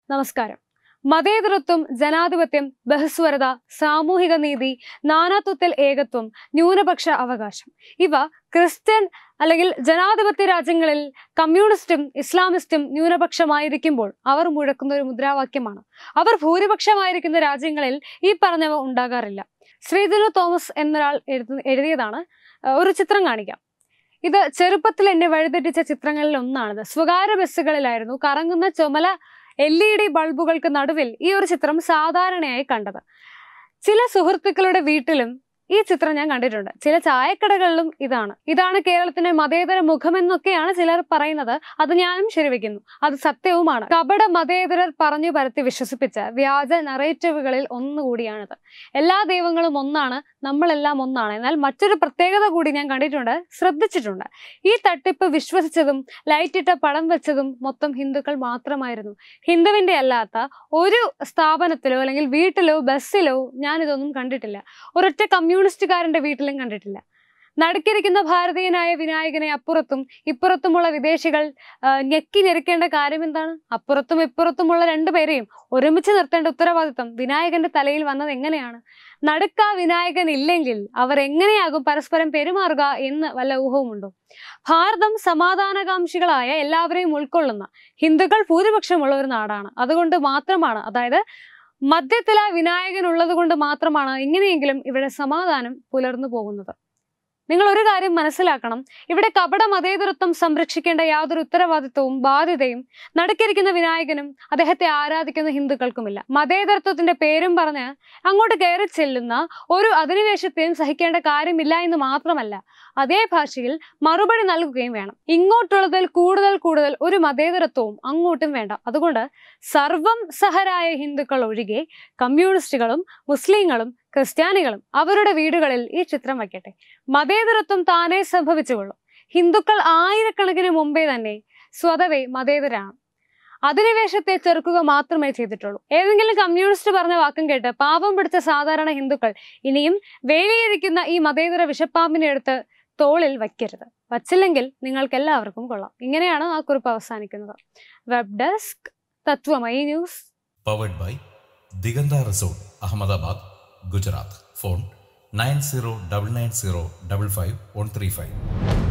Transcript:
നമസ്കാരം മതേതരത്വം ജനാധിപത്യം ബഹുസ്വരത സാമൂഹിക നീതി നാനാത്വത്തിൽ ഏകത്വം ന്യൂനപക്ഷ അവകാശം ഇവ ക്രിസ്ത്യൻ അല്ലെങ്കിൽ ജനാധിപത്യ രാജ്യങ്ങളിൽ കമ്മ്യൂണിസ്റ്റും ഇസ്ലാമിസ്റ്റും ന്യൂനപക്ഷമായിരിക്കുമ്പോൾ അവർ മുഴക്കുന്ന ഒരു മുദ്രാവാക്യമാണ് അവർ ഭൂരിപക്ഷമായിരിക്കുന്ന രാജ്യങ്ങളിൽ ഈ പറഞ്ഞവ ഉണ്ടാകാറില്ല ശ്രീധുലു തോമസ് എന്നൊരാൾ എഴുതു എഴുതിയതാണ് ഏഹ് ഒരു ചിത്രം കാണിക്കാം ഇത് ചെറുപ്പത്തിൽ എന്നെ വഴിതെറ്റിച്ച ചിത്രങ്ങളിൽ ഒന്നാണിത് സ്വകാര്യ ബസ്സുകളിലായിരുന്നു കറങ്ങുന്ന ചുമല എൽ ഇ ഡി ബൾബുകൾക്ക് നടുവിൽ ഈ ഒരു ചിത്രം സാധാരണയായി കണ്ടത് ചില സുഹൃത്തുക്കളുടെ വീട്ടിലും ഈ ചിത്രം ഞാൻ കണ്ടിട്ടുണ്ട് ചില ചായക്കടകളിലും ഇതാണ് ഇതാണ് കേരളത്തിന്റെ മതേതര മുഖമെന്നൊക്കെയാണ് ചിലർ പറയുന്നത് അത് ഞാനും ശരിവെക്കുന്നു അത് സത്യവുമാണ് കപട മതേതരർ പറഞ്ഞു പരത്തി വിശ്വസിപ്പിച്ച വ്യാജ നറേറ്റീവുകളിൽ ഒന്നുകൂടിയാണിത് എല്ലാ ദൈവങ്ങളും ഒന്നാണ് നമ്മളെല്ലാം ഒന്നാണ് എന്നാൽ മറ്റൊരു പ്രത്യേകത കൂടി ഞാൻ കണ്ടിട്ടുണ്ട് ശ്രദ്ധിച്ചിട്ടുണ്ട് ഈ തട്ടിപ്പ് വിശ്വസിച്ചതും ലൈറ്റിട്ട പടം വെച്ചതും മൊത്തം ഹിന്ദുക്കൾ മാത്രമായിരുന്നു ഹിന്ദുവിന്റെ അല്ലാത്ത ഒരു സ്ഥാപനത്തിലോ അല്ലെങ്കിൽ വീട്ടിലോ ബസ്സിലോ ഞാൻ ഇതൊന്നും കണ്ടിട്ടില്ല ഒരൊറ്റ കമ്മ്യൂണിസ്റ്റുകാരന്റെ വീട്ടിലും കണ്ടിട്ടില്ല നടുക്കിരിക്കുന്ന ഭാരതീയനായ വിനായകനെ അപ്പുറത്തും ഇപ്പുറത്തുമുള്ള വിദേശികൾ ആ, ഞെക്കി ഞെരുക്കേണ്ട കാര്യം എന്താണ് അപ്പുറത്തും ഇപ്പുറത്തുമുള്ള രണ്ടുപേരെയും ഒരുമിച്ച് നിർത്തേണ്ട ഉത്തരവാദിത്വം വിനായകന്റെ തലയിൽ വന്നത് എങ്ങനെയാണ് നടുക്ക വിനായകൻ ഇല്ലെങ്കിൽ അവർ എങ്ങനെയാകും പരസ്പരം പെരുമാറുക എന്ന് വല്ല ഊഹവുമുണ്ടോ ഭാരതം സമാധാനകാംക്ഷികളായ എല്ലാവരെയും ഉൾക്കൊള്ളുന്ന ഹിന്ദുക്കൾ ഭൂരിപക്ഷമുള്ള ഒരു നാടാണ് അതുകൊണ്ട് മാത്രമാണ് അതായത് മധ്യത്തിലെ വിനായകൻ ഉള്ളത് കൊണ്ട് മാത്രമാണ് ഇങ്ങനെയെങ്കിലും ഇവിടെ സമാധാനം പുലർന്നു പോകുന്നത് നിങ്ങൾ ഒരു കാര്യം മനസ്സിലാക്കണം ഇവിടെ കപട മതേതരത്വം സംരക്ഷിക്കേണ്ട യാതൊരു ഉത്തരവാദിത്വവും ബാധ്യതയും നടുക്കിരിക്കുന്ന വിനായകനും അദ്ദേഹത്തെ ആരാധിക്കുന്ന ഹിന്ദുക്കൾക്കുമില്ല മതേതരത്വത്തിന്റെ പേരും പറഞ്ഞ് അങ്ങോട്ട് കയറി ചെല്ലുന്ന ഒരു അധിനിവേശത്തെയും സഹിക്കേണ്ട കാര്യമില്ല എന്ന് മാത്രമല്ല അതേ ഭാഷയിൽ മറുപടി നൽകുകയും വേണം ഇങ്ങോട്ടുള്ളതിൽ കൂടുതൽ കൂടുതൽ ഒരു മതേതരത്വവും അങ്ങോട്ടും വേണ്ട അതുകൊണ്ട് സർവം സഹരായ ഹിന്ദുക്കൾ ഒഴികെ കമ്മ്യൂണിസ്റ്റുകളും മുസ്ലിങ്ങളും ക്രിസ്ത്യാനികളും അവരുടെ വീടുകളിൽ ഈ ചിത്രം വയ്ക്കട്ടെ മതേതരത്വം താനേ സംഭവിച്ചുകൊള്ളും ഹിന്ദുക്കൾ ആയിരക്കണക്കിന് മുമ്പേ തന്നെ സ്വതവേ മതേതരാണ് അധിനിവേശത്തെ ചെറുക്കുക മാത്രമേ ചെയ്തിട്ടുള്ളൂ ഏതെങ്കിലും കമ്മ്യൂണിസ്റ്റ് പറഞ്ഞ വാക്കും കേട്ട് പാപം പിടിച്ച സാധാരണ ഹിന്ദുക്കൾ ഇനിയും വേലിയിരിക്കുന്ന ഈ മതേതര വിഷപ്പാമ്പിനെ എടുത്ത് തോളിൽ വയ്ക്കരുത് വച്ചില്ലെങ്കിൽ നിങ്ങൾക്ക് എല്ലാവർക്കും കൊള്ളാം ഇങ്ങനെയാണ് ആ കുറിപ്പ് അവസാനിക്കുന്നത് web desk Tatwamayi news powered by Diganta resort Ahmedabad Gujarat phone nine zero double nine zero double five one three five